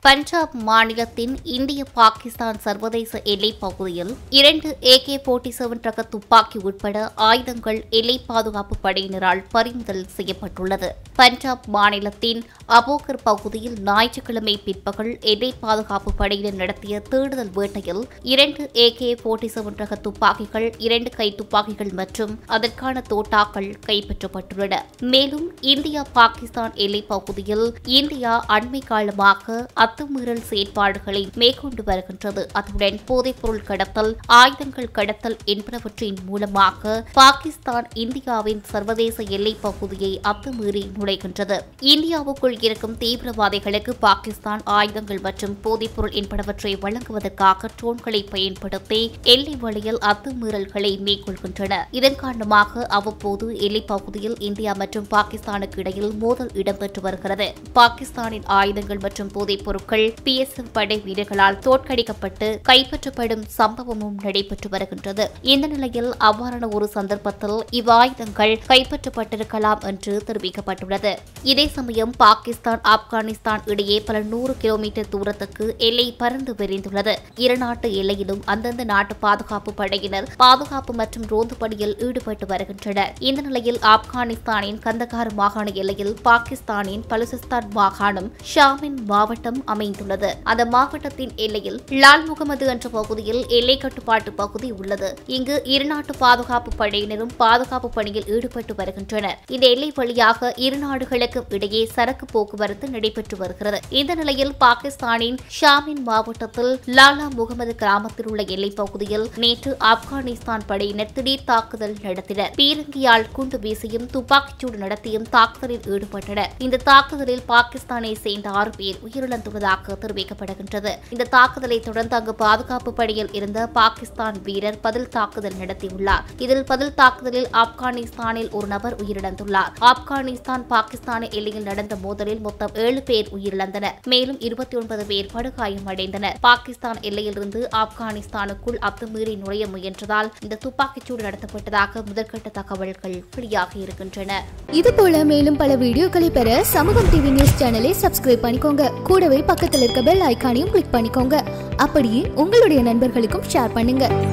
பஞ்சாப் மாநிலத்தின் இந்திய பாகிஸ்தான் சர்வதேச எல்லைப் பகுதியில் இரண்டு ஏகே போர்ட்டி செவன் ரக துப்பாக்கி உட்பட ஆயுதங்கள் எல்லை பாதுகாப்பு படையினரால் பறிமுதல் செய்யப்பட்டுள்ளது பஞ்சாப் மாநிலத்தின் அபோகர் பகுதியில் ஞாயிற்றுக்கிழமை பிற்பகல் எல்லை பாதுகாப்பு படையினர் நடத்திய தேடுதல் வேட்டையில் இரண்டு ஏகே போர்ட்டி செவன் ரக துப்பாக்கிகள் இரண்டு கை துப்பாக்கிகள் மற்றும் அதற்கான தோட்டாக்கள் கைப்பற்றப்பட்டுள்ளன மேலும் இந்தியா பாகிஸ்தான் எல்லைப் பகுதியில் இந்தியா அண்மை காலமாக அத்துமீறல் செயற்பாடுகளை மேற்கொண்டு வருகின்றது அத்துடன் போதைப்பொருள் கடத்தல் ஆயுதங்கள் கடத்தல் என்பனவற்றின் மூலமாக பாகிஸ்தான் இந்தியாவின் சர்வதேச எல்லைப் பகுதியை அத்துமீறி நுழைகின்றது இந்தியாவுக்குள் இருக்கும் தீவிரவாதிகளுக்கு பாகிஸ்தான் ஆயுதங்கள் மற்றும் போதைப்பொருள் என்பனவற்றை வழங்குவதற்காக ட்ரோன்களை பயன்படுத்தி எல்லை வழியில் அத்துமீறல்களை மேற்கொள்கின்றன இதன் காரணமாக அவ்வப்போது எல்லைப் பகுதியில் இந்தியா மற்றும் பாகிஸ்தானுக்கு இடையில் மோதல் இடம்பெற்று வருகிறது பாகிஸ்தானின் ஆயுதங்கள் மற்றும் போதைப் பொருட்கள் பிஎஸ்எஃப் படை வீரர்களால் தோற்கடிக்கப்பட்டு கைப்பற்றப்படும் சம்பவமும் நடைபெற்று வருகின்றது இந்த நிலையில் அவ்வாறான ஒரு சந்தர்ப்பத்தில் இவ்வாயுதங்கள் கைப்பற்றப்பட்டிருக்கலாம் என்று தெரிவிக்கப்பட்டுள்ளது இதே சமயம் பாகிஸ்தான் ஆப்கானிஸ்தான் இடையே பல நூறு கிலோமீட்டர் தூரத்துக்கு எல்லை பறந்து விரிந்துள்ளது இரு நாட்டு எல்லையிலும் அந்தந்த நாட்டு பாதுகாப்பு படையினர் பாதுகாப்பு மற்றும் ரோந்து பணியில் ஈடுபட்டு வருகின்றனர் இந்த நிலையில் ஆப்கானிஸ்தானின் கந்தகார் மாகாண எல்லையில் பாகிஸ்தானின் பலுசிஸ்தான் மாகாணம் ஷாமின் மாவட்டம் அமைந்துள்ளது அந்த மாவட்டத்தின் எல்லையில் லால் முகமது என்ற பகுதியில் எல்லை கட்டுப்பாட்டு பகுதி உள்ளது இங்கு இருநாட்டு பாதுகாப்பு படையினரும் பாதுகாப்பு பணியில் ஈடுபட்டு வருகின்றனர் இந்த எல்லை வழியாக இரு நாடுகளுக்கும் இடையே சரக்கு போக்குவரத்து நடைபெற்று வருகிறது இந்த நிலையில் பாகிஸ்தானின் ஷாமின் மாவட்டத்தில் லாலா முகமது கிராமத்தில் உள்ள எல்லைப் பகுதியில் நேற்று ஆப்கானிஸ்தான் படையினர் திடீர் தாக்குதல் நடத்தினர் பீரங்கியால் குண்டு வீசியும் துப்பாக்கிச்சூடு நடத்தியும் தாக்குதலில் ஈடுபட்டனர் இந்த தாக்குதலில் பாகிஸ்தானை சேர்ந்த ஆறு பேர் உயிரிழந்துள்ளதாக தெரிவிக்கப்படுகின்றது இந்த தாக்குதலை தொடர்ந்து அங்கு பாதுகாப்பு படையில் இருந்த பாகிஸ்தான் வீரர் பதில் தாக்குதல் நடத்தியுள்ளார் இதில் பதில் தாக்குதலில் ஆப்கானிஸ்தானில் ஒரு நபர் உயிரிழந்துள்ளார் ஆப்கானிஸ்தான் பாகிஸ்தான் எல்லையில் நடந்த மோதலில் மொத்தம் ஏழு பேர் உயிரிழந்தனர் மேலும் இருபத்தி ஒன்பது பேர் படுகாயமடைந்தனர் பாகிஸ்தான் எல்லையிலிருந்து ஆப்கானிஸ்தானுக்குள் அத்துமீறி நுழைய முயன்றதால் இந்த துப்பாக்கிச்சூடு நடத்தப்பட்டதாக முதற்கட்ட தகவல்கள் வெளியாகி இருக்கின்றன இது போல மேலும் பல வீடியோக்களை பெற சமூகம் டிவி நியூஸ் சேனலை சப்ஸ்கிரைப் பண்ணிக்கோங்க கூடவே பக்கத்தில் இருக்க பெல் ஐகானையும் கிளிக் பண்ணிக்கோங்க அப்படியே உங்களுடைய நண்பர்களுக்கும் ஷேர் பண்ணுங்க